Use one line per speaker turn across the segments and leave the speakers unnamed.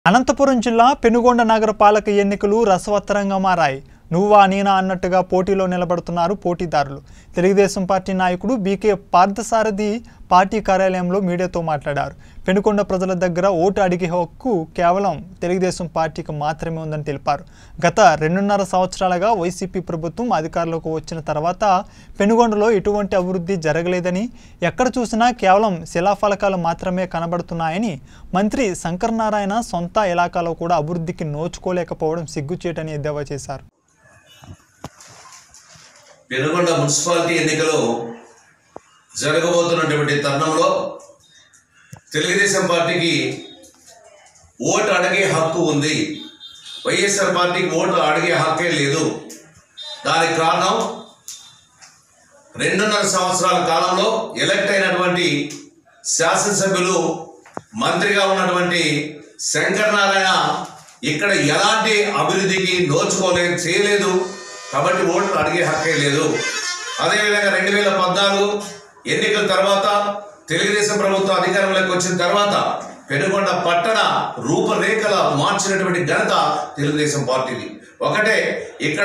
అనంతపురం జిల్లా పెనుగొండ నగరపాలక ఎన్నికలు రసవత్తరంగా మారాయి నువ్వా నేనా అన్నట్టుగా పోటీలో నిలబడుతున్నారు పోటీదారులు తెలుగుదేశం పార్టీ నాయకుడు బీకే పార్థసారథి పార్టీ కార్యాలయంలో మీడియాతో మాట్లాడారు పెనుకొండ ప్రజల దగ్గర ఓటు అడిగే హక్కు కేవలం తెలుగుదేశం పార్టీకి మాత్రమే ఉందని తెలిపారు గత రెండున్నర సంవత్సరాలుగా వైసీపీ ప్రభుత్వం అధికారంలోకి వచ్చిన తర్వాత పెనుగొండలో ఎటువంటి అభివృద్ధి జరగలేదని ఎక్కడ చూసినా కేవలం శిలాఫలకాలు మాత్రమే కనబడుతున్నాయని మంత్రి శంకర్ నారాయణ సొంత ఇలాకాలో కూడా అభివృద్ధికి నోచుకోలేకపోవడం సిగ్గుచేటని ఎద్దేవా చేశారు
పెనుగొండ మున్సిపాలిటీ ఎన్నికలు జరగబోతున్నటువంటి తరుణంలో తెలుగుదేశం పార్టీకి ఓటు అడిగే హక్కు ఉంది వైఎస్ఆర్ పార్టీకి ఓటు అడిగే హక్కే లేదు దానికి కారణం రెండున్నర సంవత్సరాల కాలంలో ఎలక్ట్ అయినటువంటి శాసనసభ్యులు మంత్రిగా ఉన్నటువంటి శంకర్ నారాయణ ఇక్కడ ఎలాంటి అభివృద్ధికి నోచుకోలేదు చేయలేదు కాబట్టి ఓట్లు అడిగే హక్కే లేదు అదేవిధంగా రెండు వేల పద్నాలుగు ఎన్నికల తర్వాత తెలుగుదేశం ప్రభుత్వం అధికారంలోకి వచ్చిన తర్వాత పెనుగొండ పట్టణ రూపరేఖల మార్చినటువంటి ఘనత తెలుగుదేశం పార్టీది ఒకటే ఇక్కడ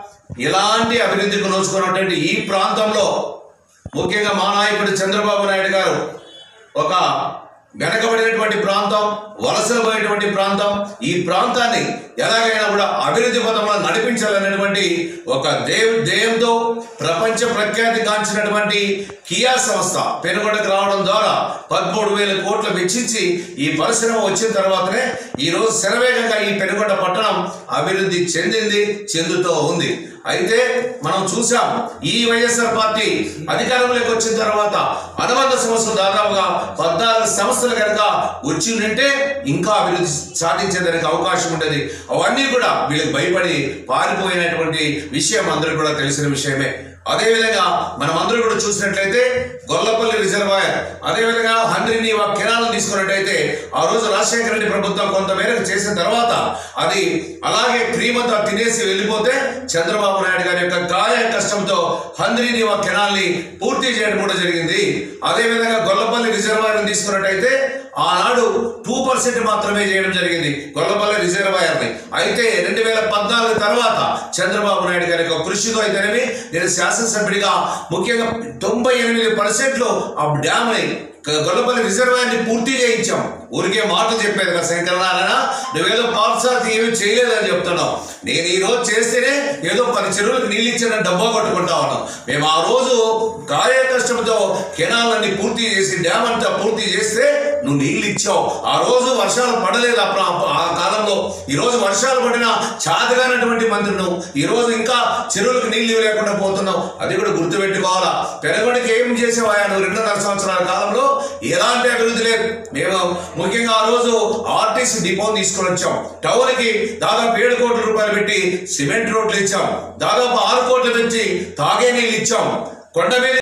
ఎలాంటి అభివృద్ధికి నోచుకున్నటువంటి ఈ ప్రాంతంలో ముఖ్యంగా మా నాయకుడు చంద్రబాబు నాయుడు గారు ఒక వెనకబడినటువంటి ప్రాంతం వలసలు పోయేటువంటి ప్రాంతం ఈ ప్రాంతాన్ని ఎలాగైనా కూడా అభివృద్ధి పథంలో నడిపించాలనేటువంటి ఒక దేవ్ ధ్యేయంతో ప్రపంచ ప్రఖ్యాతి గాంచినటువంటి కియా సంస్థ పెనుగొండకు రావడం ద్వారా పదమూడు వేల కోట్లు వెచ్చించి ఈ పరిశ్రమ వచ్చిన తర్వాతనే ఈ రోజు శరవేగంగా ఈ పెనుగొండ పట్టణం అభివృద్ధి చెందింది చెందుతూ ఉంది అయితే మనం చూసాం ఈ వైఎస్ఆర్ పార్టీ అధికారంలోకి వచ్చిన తర్వాత అనుబంధ సంస్థలు దాదాపుగా పద్నాలుగు సంస్థలు కనుక వచ్చి ఉంటే ఇంకా అభివృద్ధి సాధించేదానికి అవకాశం ఉండేది అవన్నీ కూడా వీళ్ళకి భయపడి పారిపోయినటువంటి విషయం అందరికీ కూడా తెలిసిన విషయమే అదేవిధంగా మనం అందరూ కూడా చూసినట్లయితే గొల్లపల్లి రిజర్వాయర్ అదేవిధంగా హండ్రీని కెనాలను తీసుకున్నట్టయితే ఆ రోజు రాజశేఖర రెడ్డి ప్రభుత్వం కొంతమేరకు చేసిన తర్వాత అది అలాగే క్రీమ్ అంతా తినేసి వెళ్ళిపోతే చంద్రబాబు నాయుడు గారి యొక్క కాయ కష్టంతో హంద్రీని కెనాల్ని పూర్తి చేయడం కూడా జరిగింది అదేవిధంగా గొల్లపల్లి రిజర్వాయర్ తీసుకున్నట్టయితే ఆనాడు టూ పర్సెంట్ మాత్రమే చేయడం జరిగింది గొల్లపల్లి రిజర్వాయర్ని అయితే రెండు వేల పద్నాలుగు తర్వాత చంద్రబాబు నాయుడు గారి యొక్క కృషితో అయితేనేమి నేను శాసనసభ్యుడిగా ముఖ్యంగా తొంభై ఎనిమిది పర్సెంట్లు ఆ డ్యామ్ని గొల్లపల్లి రిజర్వాయర్ని పూర్తి చేయించాం ఊరికే మాటలు చెప్పేది కదా శంకరనారాయణ నువ్వేదో పార్సార్థి ఏమీ చేయలేదని చెప్తున్నావు నేను ఈ రోజు చేస్తేనే ఏదో పది చెరువులకు నీళ్ళు ఇచ్చిన డబ్బా కొట్టుకుంటా ఉన్నాం మేము ఆ రోజు కార్య కష్టంతో కెనాలన్నీ పూర్తి చేసి డ్యామ్ అంతా పూర్తి చేస్తే నువ్వు నీళ్ళు ఇచ్చావు ఆ రోజు వర్షాలు పడలేదు అప్పుడు ఆ- ఆ కాలంలో ఈ రోజు వర్షాలు పడినా చాతగానటువంటి మంత్రి నువ్వు ఈ రోజు ఇంకా చెరువులకు నీళ్ళు ఇవ్వలేకుండా పోతున్నావు అది కూడా గుర్తుపెట్టుకోవాలా పెరగడికి ఏం చేసేవా నువ్వు రెండున్నర సంవత్సరాల కాలంలో ఎలాంటి అభివృద్ధి లేదు మేము ముఖ్యంగా ఆ రోజు ఆర్టీసీ డిపో తీసుకొని వచ్చాం టౌన్ కి దాదాపు ఏడు కోట్ల రూపాయలు పెట్టి సిమెంట్ రోడ్లు ఇచ్చాం దాదాపు ఆరు కోట్ల నుంచి తాగే నీళ్ళు ఇచ్చాం కొండ మీద